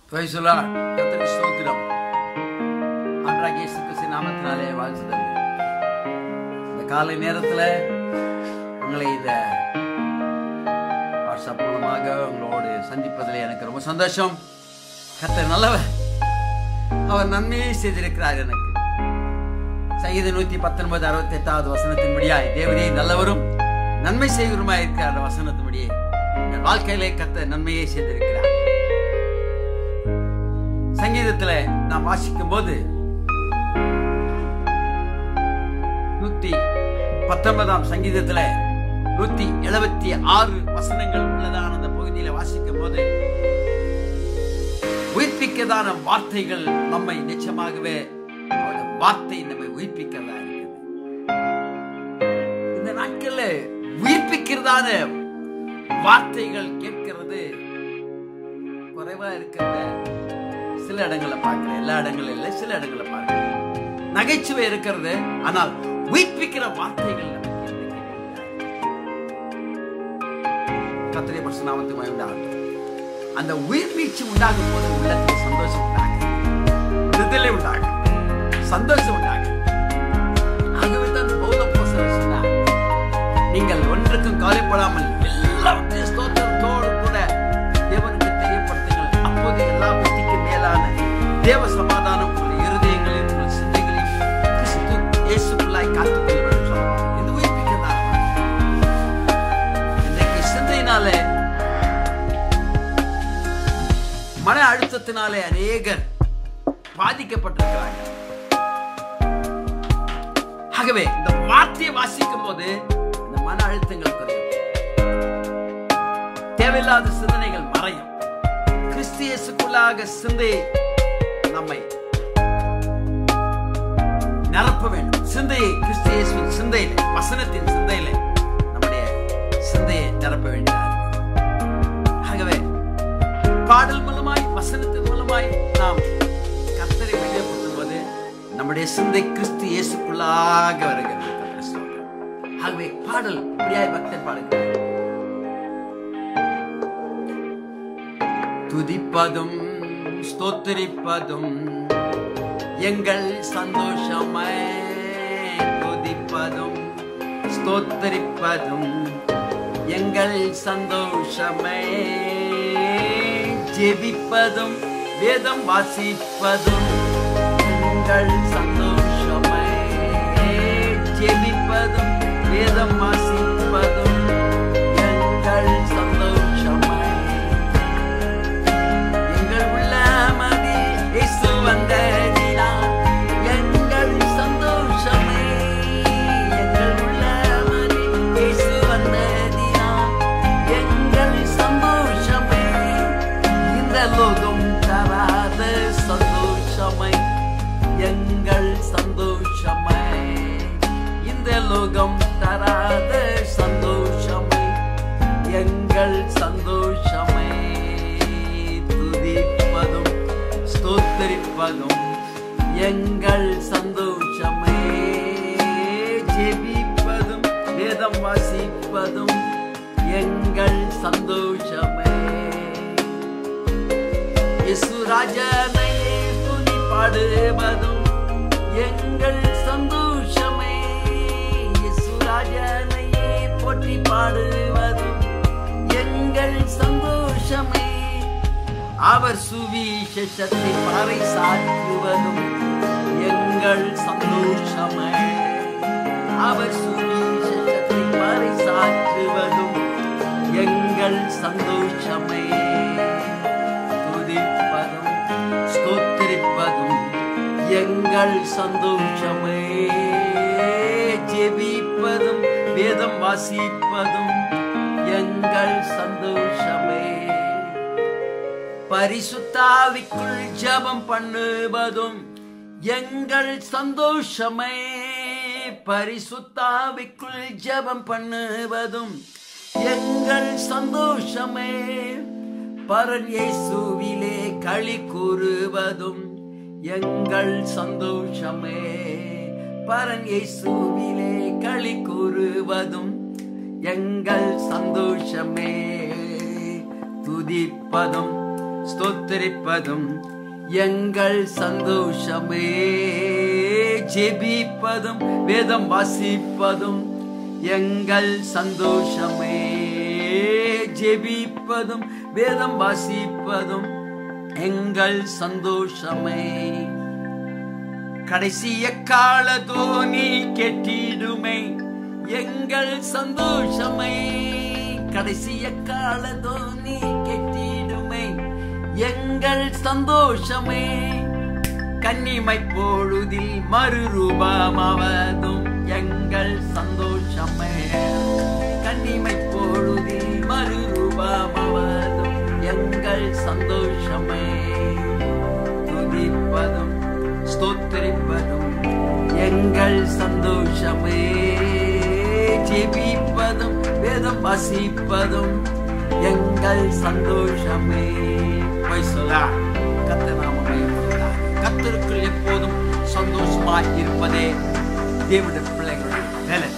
Praise the Lord. கர்த்தருக்கு ஸ்தோத்திரம் ஆண்டராக இயேசு கிறிஸ்து நாமத்தினாலே வாழ்த்துதல் இந்த காலை நேரத்துல உங்களை இந்த வாட்ஸ்அப் மூலமாக உங்களோடு சந்திப்பதில் எனக்கு ரொம்ப சந்தோஷம் கர்த்தர் நல்லவர் அவர் நன்மையை செய்திருக்கிறார் எனக்கு சங்கீத நூத்தி பத்தொன்பது அறுபத்தி எட்டாவது வசனத்தின்படியாய் தேவனே நல்லவரும் நன்மை செய்கிறோமாய் இருக்கிறார் வசனத்தின்படியே என் வாழ்க்கையிலே கர்த்தர் நன்மையை செய்திருக்கிறார் சங்கீதத்துல நாம் வாசிக்கும் போது நூத்தி பத்தொன்பதாம் சங்கீதத்துல நூத்தி எழுபத்தி ஆறு வசனங்கள் உள்ளதான அந்த பகுதியில வாசிக்கும் போது உயிர்ப்பிக்கதான வார்த்தைகள் நம்மை நிச்சயமாகவே அவருடைய வார்த்தை நம்மை உயிர்ப்பிக்கிறதா இருக்குது இந்த நாட்கள்ல உயிர்ப்பிக்கிறதான வார்த்தைகள் கேட்கிறது குறைவா இருக்கிறத சில இடங்கள்ல பார்க்கிறேன் எல்லா இடங்களும் இல்லை சில இடங்கள்ல பார்க்கிறேன் நகைச்சுவை இருக்கிறது ஆனால் உயிர்ப்பிக்கிற வார்த்தைகள் நமக்கு இன்னைக்கு இல்லை. கர்த்தருடைய பரிசு நாமத்துக்கு மகிமை உண்டாகட்டும். அந்த உயிர்ப்பீச்சு உண்டாகும் போது உள்ளத்தில் சந்தோஷம் உண்டாகும் விடுதலை உண்டாகும் சந்தோஷம் உண்டாகும் ஆகவே தான் பௌலப்போஸ்தலர் சொன்னார் நீங்கள் ஒன்றுக்கும் கவலைப்படாமல் எல்லாவற்றையும் ஸ்தோத்திரத்தோடு கூட தேவனுக்கு தெரியப்படுத்துங்கள் அப்போது எல்லா புத்திக்கும் மேலான தேவ சமாதானம் உங்கள் இருதயங்களையும் உங்கள் சிந்தைகளையும் கிறிஸ்து இயேசுக்குள்ளாய் காத்துக்கொள்ள வேண்டும் சொல்லுவார் இது உயிர்ப்பிக்கிறதா இன்றைக்கு சிந்தையினாலே மன அழுத்தத்தினாலே அநேகர் பாதிக்கப்பட்டிருக்கிறார்கள் ஆகவே இந்த வார்த்தையை வாசிக்கும் போது இந்த மன அழுத்தங்கள் குறையும் தேவையில்லாத சிந்தனைகள் மறையும் கிறிஸ்தியசுக்குள்ளாக சிந்தை நம்மை நிரப்ப வேண்டும் சிந்தையை கிறிஸ்தியேசுவின் சிந்தையில வசனத்தின் சிந்தையில நம்முடைய சிந்தையை நிரப்ப வேண்டியதாக ஆகவே பாடல் மூலமாய் வசனத்தின் மூலமாய் நாம் கர்த்தரை மையப்படுத்தும் போது நம்முடைய சிந்தை கிறிஸ்து இயேசுக்குள்ளாக வருகிறது கர்த்தர் ஸ்தோத்திரம். ஆகவே பாடல் இப்படியாய் பக்தர் பாடுகிறார் துதிப்பதும் ஸ்தோத்திரிப்பதும் எங்கள் சந்தோஷமே துதிப்பதும் ஸ்தோத்திரிப்பதும் எங்கள் சந்தோஷமே ஜெபிப்பதும் வேதம் வாசிப்பதும் எங்கள் சந்தோஷமே ஜெபிப்பதும் வேதம் வாசிப்பதும் எங்கள் சந்தோஷமே எங்கள் உள்ளமதி இயேசு வந்ததினால் எங்கள் சந்தோஷமே எங்கள் உள்ளமதி இயேசு வந்ததினால் எங்கள் சந்தோஷமே இந்த லோகம் தராத சந்தோஷமே எங்கள் சந்தோஷமே இந்த லோகம் தராத சந்தோஷமே எங்கள் சந்தோஷமே துதிப்பதும் ஸ்தோத்தரிப்பதும் எங்கள் சந்தோஷமே ஜெபிப்பதும் வேதம் வாசிப்பதும் எங்கள் சந்தோஷமே இசுராஜனையே துதி பாடுவதும் எங்கள் சந்தோஷமே இசுராஜனையே போற்றி பாடுவதும் எங்கள் சந்தோஷமே அவர் சுவிசேஷத்தை பாறை சாற்றுவதும் எங்கள் சந்தோஷமே அவர் சுவிசேஷத்தை பாறை சாற்றுவதும் எங்கள் சந்தோஷமே துதிப்பதும் ஸ்தோத்திரிப்பதும் எங்கள் சந்தோஷமே ஜெபிப்பதும் வேதம் வாசிப்பதும் எங்கள் சந்தோஷமே பரிசுத்தாவிக்குள் ஜெபம் பண்ணுவதும் எங்கள் சந்தோஷமே பரிசுத்தாவிக்குள் ஜெபம் பண்ணுவதும் எங்கள் சந்தோஷமே பரன் இயேசுவிலே களி கூறுவதும் எங்கள் சந்தோஷமே பரன் இயேசுவிலே களி கூறுவதும் எங்கள் சந்தோஷமே துதிப்பதும் ஸ்தோத்தரிப்பதும் எங்கள் சந்தோஷமே ஜெபிப்பதும் வேதம் வாசிப்பதும் எங்கள் சந்தோஷமே ஜெபிப்பதும் வேதம் வாசிப்பதும் எங்கள் சந்தோஷமே கடைசிய கால தோனி கெட்டிடுமே எங்கள் சந்தோஷமே கடைசிய கால தோனி கெட்டிடுமே எங்கள் சந்தோஷமே கன்னிமை பொழுதில் மறுரூபமாவதும் எங்கள் சந்தோஷமே கன்னிமை பொழுதில் மறுரூபமாவதும் எங்கள் சந்தோஷமே துதிப்பதும் ஸ்தோத்தரிப்பதும் எங்கள் சந்தோஷமே ஜெபிப்பதும் வேதம் வாசிப்பதும் எங்கள் சந்தோஷமே பைசலா கத்த நாமமே கத்தருக்குள் எப்போதும் சந்தோஷமாய் இருப்பதே தேவனுடைய பிள்ளைகளுடைய வேலை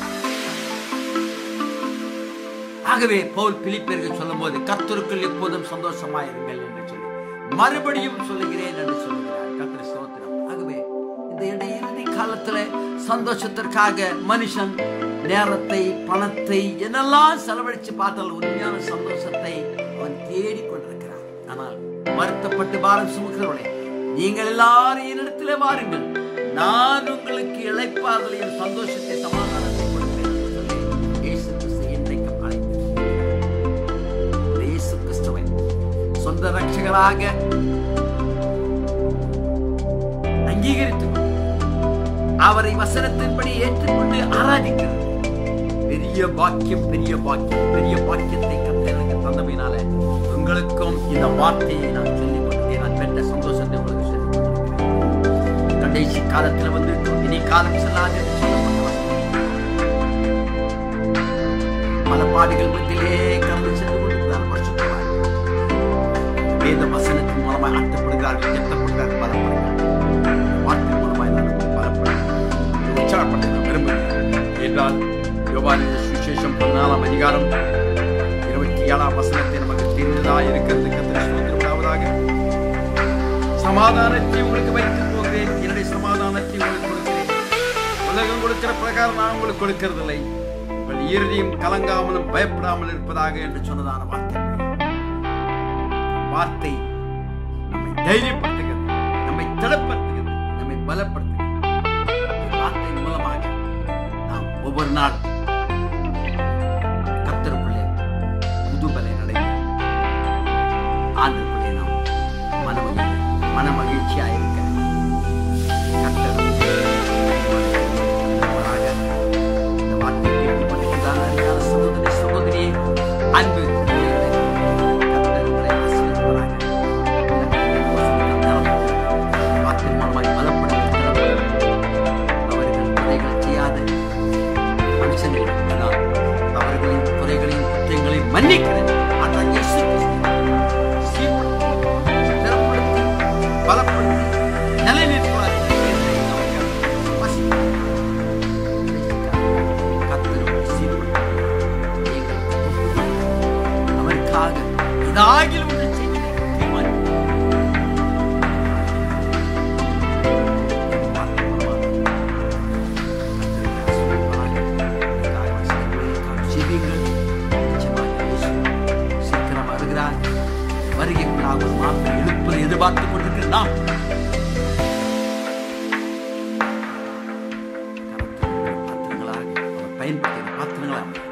ஆகவே பவுல் பிலிப்பியர்கள் சொல்லும் போது கத்தருக்குள் எப்போதும் சந்தோஷமாயிருங்கள் என்று சொல்லி மறுபடியும் சொல்லுகிறேன் என்று சொல்லுகிறார் கத்திர ஸ்தோத்திரம் ஆகவே இந்த இடை- இறுதி காலத்துல சந்தோஷத்திற்காக மனுஷன் நேரத்தை பணத்தை என்னெல்லாம் செலவழிச்சு பார்த்தால் உண்மையான சந்தோஷத்தை அவன் தேடிக் கொண்டிருக்கிறான் ஆனால் வருத்தப்பட்டு பாரம் சுமக்கிறவளே நீங்கள் எல்லாரும் என்னிடத்திலே வாருங்கள் நான் உங்களுக்கு இழைப்பார்களையும் சந்தோஷத்தை சமாதானத்தை கொடுப்பேன் என்று சொல்லி இயேசு கிறிஸ்து இன்றைக்கும் அழைத்திருக்கிறார். இந்த இயேசு கிறிஸ்துவை சொந்த ரட்சகராக அங்கீகரித்துக் கொண்டு அவரை வசனத்தின்படி ஏற்றுக்கொண்டு ஆராதிக்கிறது பெரிய பாக்கியம் பெரிய பாக்கியம் பெரிய பாக்கியத்தை கத்த எனக்கு தந்தமையினால உங்களுக்கும் இந்த வார்த்தையை நான் சொல்லிக் கொடுத்தேன் நான் பெற்ற சந்தோஷத்தை உங்களுக்கு சொல்லிக் கொடுக்கிறேன். கடைசி காலத்தில் வந்து இனி காலம் செல்லாது என்று சொல்லப்பட்ட வசனம். பல பாடுகள் மத்தியிலே கடந்து சென்று கொண்டிருக்கிறார் பரிசுத்தவான். வேத வசனத்தின் மூலமாய் ஆட்டப்படுகிறார்கள் எத்தப்படுகிறார்கள் பலப்படுகிறார்கள் வார்த்தை மூலமாய் நான் பலப்படுகிறேன் உற்சாகப்பட நான் விரும்புகிறேன் என்றால் யோவானின் சுவிசேஷம் பதினாலாம் அதிகாரம் இருபத்தி ஏழாம் வசனத்தை நமக்கு தெரிந்ததா இருக்கிறது கத்திர சுதந்திரமாவதாக சமாதானத்தை உங்களுக்கு வைத்து போகிறேன் என்னுடைய சமாதானத்தை உங்களுக்கு கொடுக்கிறேன் உலகம் கொடுக்கிற பிரகாரம் நான் உங்களுக்கு கொடுக்கிறதில்லை உங்கள் இறுதியும் கலங்காமலும் பயப்படாமல் இருப்பதாக என்று சொன்னதான வார்த்தை வார்த்தை நம்மை தைரியப்படுத்துகிறது நம்மை திடப்படுத்துகிறது நம்மை பலப்படுத்துகிறது இந்த வார்த்தையின் மூலமாக நாம் ஒவ்வொரு நாள் கத்தருக்குள்ளே புதுபலை நடைபெறும் ஆண்டுக்குள்ளே நாம் மனமகிழ் மன மகிழ்ச்சியாக இருக்க கத்தர் நம்மளாக இந்த வார்த்தையை கேட்டுக்கொண்டிருக்கிறார் அருமையான சகோதரி சகோதரியே அன்பு பிள்ளைகளே, கர்த்தர் உங்களை ஆசீர்வதிப்பாராக. வார்த்தை மூலமாய் பலப்படுத்த அவர்கள் குறைகள் செய்யாத மனுஷங்கள் ஆனால் அவர்களின் குறைகளையும் குற்றங்களையும் மன்னிக்கிறது அதான் இயேசு கிறிஸ்து. சீர்படுத்தி, ஸ்திரப்படுத்தி, பலப்படுத்தி, நிலைநிறுத்துவார் என்று நமக்கு வசிக்கிறார். கர்த்தர் உங்களை சீர்படுத்தி, நீங்கள் அவருக்காக இதாகில் ஒன்று செய்வதை தீர்மானிப்பார். வருகைக்குள்ளாக ஒரு மாற்றம் எழுப்பதை எதிர்பார்த்துக் கொண்டிருக்கிற நாம் பாத்திரங்களாக அவர் பயன்படுத்தின பாத்திரங்களாக